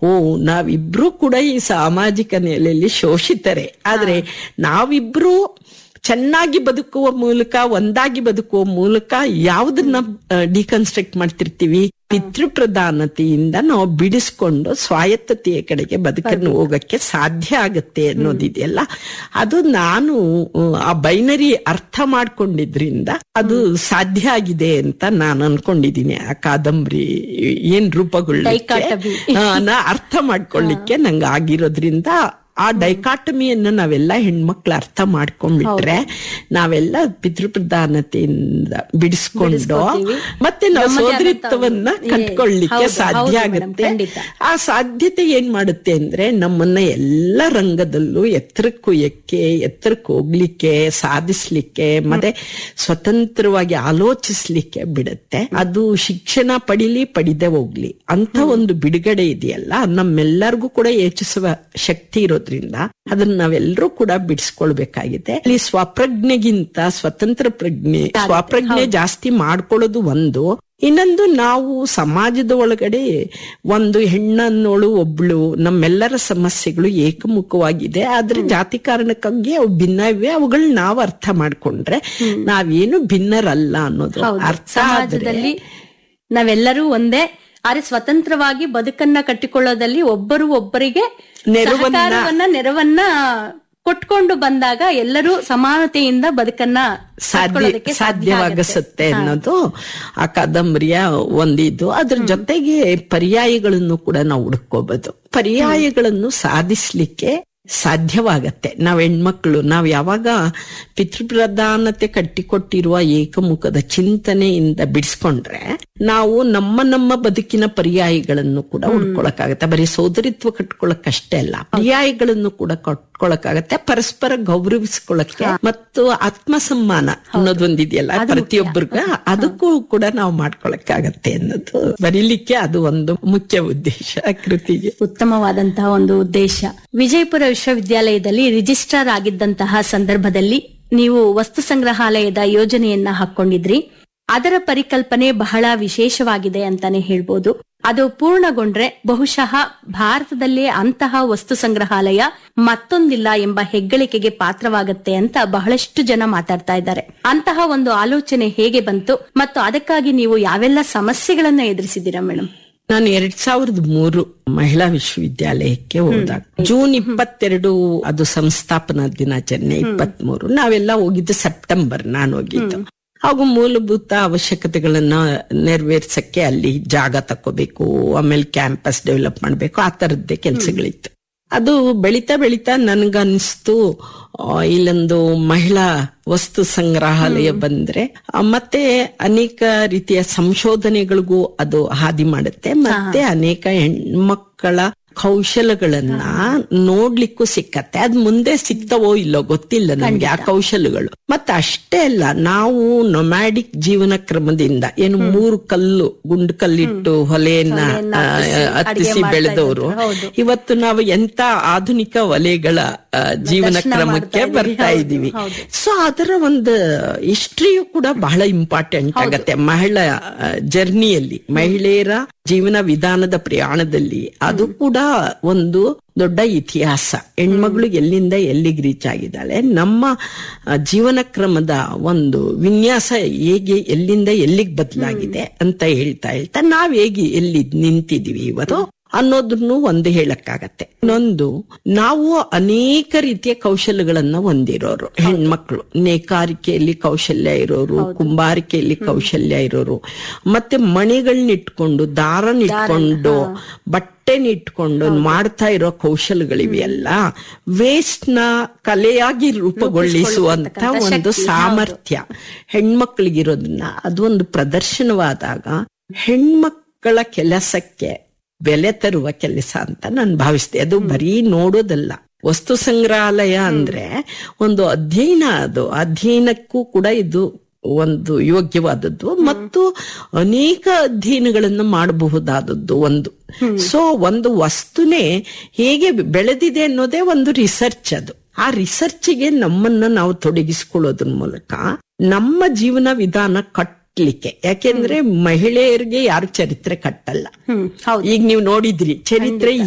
ಓ ನಾವಿಬ್ರು ಕೂಡ ಈ ಸಾಮಾಜಿಕ ನೆಲೆಯಲ್ಲಿ ಶೋಷಿತರೆ ಆದ್ರೆ ನಾವಿಬ್ರು ಚೆನ್ನಾಗಿ ಬದುಕುವ ಮೂಲಕ ಒಂದಾಗಿ ಬದುಕುವ ಮೂಲಕ ಯಾವ್ದನ್ನ ಡಿಕನ್ಸ್ಟ್ರಕ್ಟ್ ಮಾಡ್ತಿರ್ತೀವಿ ಪಿತೃಪ್ರಧಾನತೆಯಿಂದ ನಾವು ಬಿಡಿಸ್ಕೊಂಡು ಸ್ವಾಯತ್ತತೆಯ ಕಡೆಗೆ ಬದುಕನ್ನು ಹೋಗಕ್ಕೆ ಸಾಧ್ಯ ಆಗತ್ತೆ ಅನ್ನೋದಿದೆಯಲ್ಲ ಅದು ನಾನು ಅಹ್, ಆ ಬೈನರಿ ಅರ್ಥ ಮಾಡ್ಕೊಂಡಿದ್ರಿಂದ ಅದು ಸಾಧ್ಯ ಆಗಿದೆ ಅಂತ ನಾನು ಅನ್ಕೊಂಡಿದೀನಿ ಆ ಕಾದಂಬರಿ ಏನ್ ರೂಪುಗೊಳ್ಳಕ್ಕೆ Dichotomy. ಆ, ನಾ ಅರ್ಥ ಮಾಡ್ಕೊಳ್ಳಿಕ್ಕೆ ನಂಗೆ ಆಗಿರೋದ್ರಿಂದ ಆ ಡೈಕಾಟಮಿಯನ್ನ ನಾವೆಲ್ಲ ಹೆಣ್ಮಕ್ಳು ಅರ್ಥ ಮಾಡ್ಕೊಂಡ್ಬಿಟ್ರೆ ನಾವೆಲ್ಲ ಪಿತೃಪ್ರಧಾನತೆಯಿಂದ ಬಿಡಿಸ್ಕೊಂಡು ಬಿಡಿಸ್ಕೊತೀವಿ. ಮತ್ತೆ ನಾವು ನಮ್ಮದೇ ಆದಂತ ಸೋದರಿತ್ವವನ್ನ ಒಂದು- ಏ, ಕಟ್ಕೊಳ್ಳಿಕ್ಕೆ ಹೌದು, ಸಾಧ್ಯ ಹೌದು madam, ಆಗುತ್ತೆ ಖಂಡಿತ. ಆ ಸಾಧ್ಯತೆ ಏನ್ ಮಾಡುತ್ತೆ ಅಂದ್ರೆ ನಮ್ಮನ್ನ ಎಲ್ಲ ರಂಗದಲ್ಲೂ ಎತ್ತರಕ್ಕೆ ಕುಯ್ಯಕ್ಕೆ ಎತ್ತರಕ್ಕೆ ಹೋಗ್ಲಿಕ್ಕೆ ಸಾಧಿಸ್ಲಿಕ್ಕೆ ಮತ್ತೆ ಸ್ವತಂತ್ರವಾಗಿ ಆಲೋಚಿಸ್ಲಿಕ್ಕೆ ಬಿಡುತ್ತೆ ಅದು ಶಿಕ್ಷಣ ಪಡಿಲಿ ಪಡಿದೆ ಹೋಗ್ಲಿ ಅಂತ ಒಂದು ಬಿಡುಗಡೆ ಇದೆಯಲ್ಲ ನಮ್ಮೆಲ್ಲರಿಗೂ ಕೂಡ ಯೋಚಿಸುವ ಶಕ್ತಿ ಇರೋದ್ರಿಂದ ಅದನ್ನ ನಾವೆಲ್ಲರೂ ಕೂಡ ಬಿಡಿಸ್ಕೊಳ್ಬೇಕಾಗಿದೆ ಅಲ್ಲಿ ಸ್ವಪ್ರಜ್ಞೆಗಿಂತ ಸ್ವತಂತ್ರ ಪ್ರಜ್ಞೆ ಸ್ವಪ್ರಜ್ಞೆ ಜಾಸ್ತಿ ಮಾಡ್ಕೊಳ್ಳೋದು ಒಂದು ಇನ್ನೊಂದು ನಾವು ಸಮಾಜದ ಒಳಗಡೆ ಒಂದು ಹೆಣ್ಣನ್ನೋಳು ಒಬ್ಳು ನಮ್ಮೆಲ್ಲರ ಸಮಸ್ಯೆಗಳು ಏಕಮುಖವಾಗಿದೆ ಆದ್ರೆ ಜಾತಿ ಕಾರಣಕ್ಕಾಗಿ ಅವು ಭಿನ್ನ ಇವೆ ಅವುಗಳನ್ನ ನಾವು ಅರ್ಥ ಮಾಡ್ಕೊಂಡ್ರೆ ನಾವೇನು ಭಿನ್ನರಲ್ಲ ಅನ್ನೋದು ಹೌದು ಅರ್ಥ ಆದ್ರೆ ಸಮಾಜದಲ್ಲಿ ನಾವೆಲ್ಲರೂ ಒಂದೇ ಆದ್ರೆ ಸ್ವತಂತ್ರವಾಗಿ ಬದುಕನ್ನ ಕಟ್ಟಿಕೊಳ್ಳೋದಲ್ಲಿ ಒಬ್ಬರು ಒಬ್ಬರಿಗೆ ನೆರವನ್ನ- ಸಹಕಾರವನ್ನ ನೆರವನ್ನ ಕೊಟ್ಕೊಂಡು ಬಂದಾಗ ಎಲ್ಲರೂ ಸಮಾನತೆಯಿಂದ ಬದುಕನ್ನ ಸಾಧ್ಯ ಕಟ್ಕೊಳ್ಳೋದಕ್ಕೆ ಸಾಧ್ಯ ಆಗುತ್ತೆ. ಸಾಧ್ಯವಾಗಿಸುತ್ತೆ ಅನ್ನೋದು ಆ ಕಾದಂಬರಿಯ ಒಂದಿದು ಅದ್ರ ಜೊತೆಗೆ ಪರ್ಯಾಯಗಳನ್ನು ಕೂಡ ನಾವು ಹುಡುಕೋಬಹುದು ಪರ್ಯಾಯಗಳನ್ನು ಸಾಧಿಸ್ಲಿಕ್ಕೆ ಸಾಧ್ಯವಾಗತ್ತೆ ನಾವ್ ಹೆಣ್ಮಕ್ಳು ನಾವ್ ಯಾವಾಗ ಪಿತೃಪ್ರಧಾನತೆ ಕಟ್ಟಿಕೊಟ್ಟಿರುವ ಏಕಮುಖದ ಚಿಂತನೆಯಿಂದ ಬಿಡಿಸ್ಕೊಂಡ್ರೆ ನಾವು ನಮ್ಮ ನಮ್ಮ ಬದುಕಿನ ಪರ್ಯಾಯಗಳನ್ನು ಕೂಡ ಹುಡ್ಕೊಳಕ್ಕಾಗತ್ತೆ ಬರೀ ಸೋದರಿತ್ವ ಕಟ್ಕೊಳಕ್ಕಷ್ಟೇ ಅಲ್ಲ ಪರ್ಯಾಯಗಳನ್ನು ಕೂಡ ಕಟ್ಕೊಳಕ್ಕಾಗತ್ತೆ ಪರಸ್ಪರ ಗೌರವಿಸ್ಕೊಳಕ್ಕೆ ಮತ್ತು ಆತ್ಮಸಮ್ಮಾನ ಅನ್ನೋದೊಂದಿದೆಯಲ್ಲ ಪ್ರತಿಯೊಬ್ಬರಿಗ ಅದಕ್ಕೂ ಕೂಡ ನಾವು ಮಾಡ್ಕೊಳಕ್ಕಾಗತ್ತೆ ಅನ್ನೋದು ಬರೀಲಿಕ್ಕೆ ಅದು ಒಂದು ಮುಖ್ಯ ಉದ್ದೇಶ ಕೃತಿಗೆ ಉತ್ತಮವಾದಂತಹ ಒಂದು ಉದ್ದೇಶ ವಿಜಯಪುರ ವಿಶ್ವವಿದ್ಯಾಲಯದಲ್ಲಿ ರಿಜಿಸ್ಟ್ರಾರ್ ಆಗಿದ್ದಂತಹ ಸಂದರ್ಭದಲ್ಲಿ ನೀವು ವಸ್ತು ಸಂಗ್ರಹಾಲಯದ ಯೋಜನೆಯನ್ನ ಹಾಕೊಂಡಿದ್ರಿ ಅದರ ಪರಿಕಲ್ಪನೆ ಬಹಳ ವಿಶೇಷವಾಗಿದೆ ಅಂತಾನೆ ಹೇಳ್ಬೋದು ಅದು ಪೂರ್ಣಗೊಂಡ್ರೆ ಬಹುಶಃ ಭಾರತದಲ್ಲೇ ಅಂತಹ ವಸ್ತು ಸಂಗ್ರಹಾಲಯ ಮತ್ತೊಂದಿಲ್ಲ ಎಂಬ ಹೆಗ್ಗಳಿಕೆಗೆ ಪಾತ್ರವಾಗತ್ತೆ ಅಂತ ಬಹಳಷ್ಟು ಜನ ಮಾತಾಡ್ತಾ ಇದ್ದಾರೆ ಅಂತಹ ಒಂದು ಆಲೋಚನೆ ಹೇಗೆ ಬಂತು ಮತ್ತು ಅದಕ್ಕಾಗಿ ನೀವು ಯಾವೆಲ್ಲ ಸಮಸ್ಯೆಗಳನ್ನ ಎದುರಿಸಿದ್ದೀರಾ ಮೇಡಮ್ ನಾನು ಎರಡ್ ಸಾವಿರದ ಮೂರು ಮಹಿಳಾ ವಿಶ್ವವಿದ್ಯಾಲಯಕ್ಕೆ ಹೋದಾಗ ಜೂನ್ ಇಪ್ಪತ್ತೆರಡು ಅದು ಸಂಸ್ಥಾಪನಾ ದಿನಾಚರಣೆ ಇಪ್ಪತ್ತ್ ಮೂರು ನಾವೆಲ್ಲ ಹೋಗಿದ್ದು ಸೆಪ್ಟೆಂಬರ್ ನಾನು ಹೋಗಿದ್ದು ಹಾಗೂ ಮೂಲಭೂತ ಅವಶ್ಯಕತೆಗಳನ್ನ ನೆರವೇರ್ಸಕ್ಕೆ ಅಲ್ಲಿ ಜಾಗ ತಕ್ಕೋಬೇಕು ಆಮೇಲೆ ಕ್ಯಾಂಪಸ್ ಡೆವಲಪ್ ಮಾಡ್ಬೇಕು ಆ ತರದ್ದೇ ಕೆಲಸಗಳಿತ್ತು ಅದು ಬೆಳಿತಾ ಬೆಳಿತಾ ನನ್ಗನ್ಸ್ತು ಆ, ಇಲ್ಲೊಂದು ಮಹಿಳಾ ವಸ್ತು ಸಂಗ್ರಹಾಲಯ ಬಂದ್ರೆ ಆ, ಮತ್ತೆ ಅನೇಕ ರೀತಿಯ ಸಂಶೋಧನೆಗಳಿಗೂ ಅದು ಹಾದಿ ಮಾಡುತ್ತೆ ಮತ್ತೆ ಅನೇಕ ಹೆಣ್ಮಕ್ಕಳ ಕೌಶಲಗಳನ್ನ ನೋಡ್ಲಿಕ್ಕೂ ಸಿಕ್ಕತ್ತೆ ಅದ್ ಮುಂದೆ ಸಿಗ್ತವೋ ಇಲ್ಲೋ ಗೊತ್ತಿಲ್ಲ ನಮ್ಗೆ ಆ ಕೌಶಲಗಳು ಮತ್ತೆ ಅಷ್ಟೇ ಅಲ್ಲ ನಾವು ನೊಮ್ಯಾಡಿಕ್ ಜೀವನ ಕ್ರಮದಿಂದ ಏನು ಮೂರು ಕಲ್ಲು ಗುಂಡು ಕಲ್ಲಿಟ್ಟು ಹೊಲೆಯನ್ನ ಆ, ಹತ್ತಿಸಿ ಬೆಳೆದವರು ಇವತ್ತು ನಾವು ಎಂತ ಆಧುನಿಕ ವಲಯಗಳ ಆ, ಜೀವನ ಕ್ರಮಕ್ಕೆ ಬರ್ತಾ ಇದೀವಿ ಸೊ ಅದರ ಒಂದು ಹಿಸ್ಟ್ರಿಯು ಕೂಡ ಬಹಳ ಇಂಪಾರ್ಟೆಂಟ್ ಆಗತ್ತೆ ಮಹಿಳಾ ಜರ್ನಿಯಲ್ಲಿ ಮಹಿಳೆಯರ ಜೀವನ ವಿಧಾನದ ಪ್ರಯಾಣದಲ್ಲಿ ಅದು ಕೂಡ ಒಂದು ದೊಡ್ಡ ಇತಿಹಾಸ ಹೆಣ್ಮಗಳು ಎಲ್ಲಿಂದ ಎಲ್ಲಿಗೆ ರೀಚ್ ಆಗಿದ್ದಾಳೆ ನಮ್ಮ ಆ, ಜೀವನ ಕ್ರಮದ ಒಂದು ವಿನ್ಯಾಸ ಹೇಗೆ ಎಲ್ಲಿಂದ ಎಲ್ಲಿಗೆ ಬದಲಾಗಿದೆ ಅಂತ ಹೇಳ್ತಾ ಹೇಳ್ತಾ ನಾವ್ ಹೇಗೆ ಎಲ್ಲಿ ನಿಂತಿದೀವಿ ಇವತ್ತು ಅನ್ನೋದನ್ನು ಒಂದು ಹೇಳಕ್ಕಾಗತ್ತೆ ಇನ್ನೊಂದು ನಾವು ಅನೇಕ ರೀತಿಯ ಕೌಶಲ್ಯಗಳನ್ನ ಹೊಂದಿರೋರು ಹೆಣ್ಮಕ್ಳು ನೇಕಾರಿಕೆಯಲ್ಲಿ ಕೌಶಲ್ಯ ಇರೋರು ಕುಂಬಾರಿಕೆಯಲ್ಲಿ ಕೌಶಲ್ಯ ಇರೋರು ಮತ್ತೆ ಮಣಿಗಳನ್ನಿಟ್ಕೊಂಡು ದಾರನಿಟ್ಕೊಂಡು ಬಟ್ಟೆನಿಟ್ಕೊಂಡು ಮಾಡ್ತಾ ಇರೋ ಕೌಶಲ್ಯಗಳಿವೆಯಲ್ಲ ವೇಸ್ಟ್ ನ ಕಲೆಯಾಗಿ ರೂಪುಗೊಳಿಸುವಂತ ಒಂದು ಸಾಮರ್ಥ್ಯ ಹೆಣ್ಮಕ್ಳಿಗಿರೋದನ್ನ ಅದೊಂದು ಪ್ರದರ್ಶನವಾದಾಗ ಹೆಣ್ಮಕ್ಕಳ ಕೆಲಸಕ್ಕೆ ಬೆಲೆ ತರುವ ಕೆಲಸ ಅಂತ ನಾನು ಭಾವಿಸಿದೆ ಅದು ಬರೀ ನೋಡೋದಲ್ಲ ವಸ್ತು ಸಂಗ್ರಹಾಲಯ ಅಂದ್ರೆ ಒಂದು ಅಧ್ಯಯನ ಅದು ಅಧ್ಯಯನಕ್ಕೂ ಕೂಡ ಇದು ಒಂದು ಯೋಗ್ಯವಾದದ್ದು ಮತ್ತು ಅನೇಕ ಅಧ್ಯಯನಗಳನ್ನು ಮಾಡಬಹುದಾದದ್ದು ಒಂದು ಸೊ ಒಂದು ವಸ್ತುನೇ ಹೇಗೆ ಬೆಳೆದಿದೆ ಅನ್ನೋದೇ ಒಂದು ರಿಸರ್ಚ್ ಅದು ಆ ರಿಸರ್ಚ್ಗೆ ನಮ್ಮನ್ನ ನಾವು ತೊಡಗಿಸಿಕೊಳ್ಳೋದ್ರ ಮೂಲಕ ನಮ್ಮ ಜೀವನ ವಿಧಾನ ಕಟ್ಟಲಿಕ್ಕೆ ಯಾಕೆಂದ್ರೆ ಮಹಿಳೆಯರಿಗೆ ಯಾರು ಚರಿತ್ರೆ ಕಟ್ಟಲ್ಲ ಹ್ಮ್ ಹೌದು ಈಗ ನೀವು ನೋಡಿದ್ರಿ ಚರಿತ್ರೆ